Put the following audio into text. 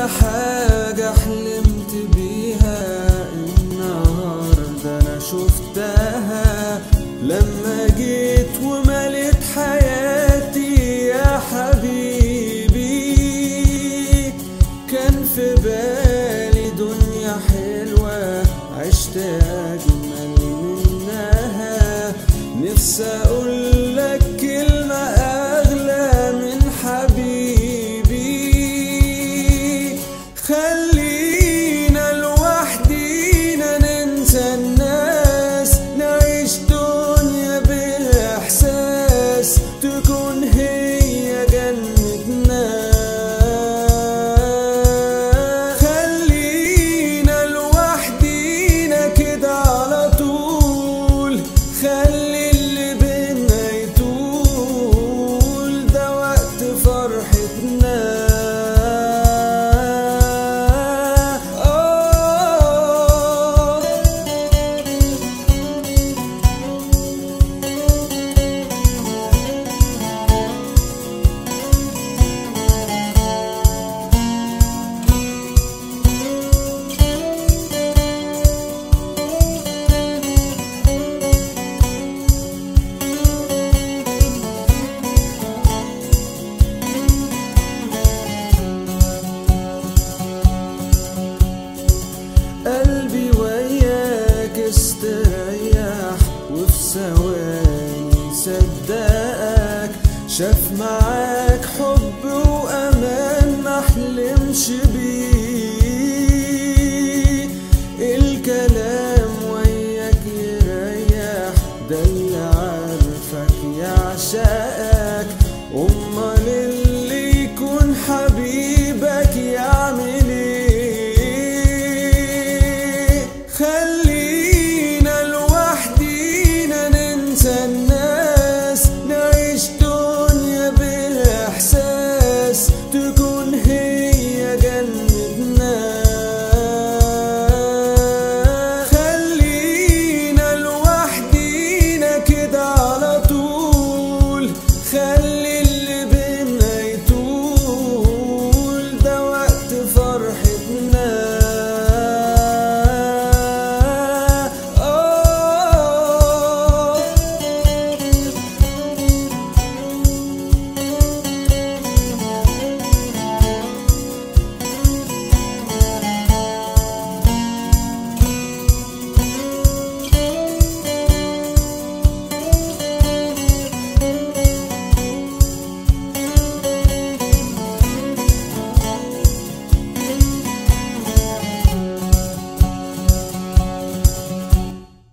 حاجة حلمت بيها النهاردة أنا شفتها لما جيت ومليت حياتي يا حبيبي كان في بالي دنيا حلوة عشت أجمل منها نفسي أقول لك كلمة أغلى من حبيبي خلينا لوحدينا ننسى الناس نعيش دنيا بإحساس تكون هي جنتنا خلينا لوحدينا كده على طول خلي اللي بينا يطول ده وقت فرحتنا آه قلبي وياك استريح وفي ثواني صدقك شاف معاك حب وامان ما حلمش بيه الكلام وياك يريح ده اللي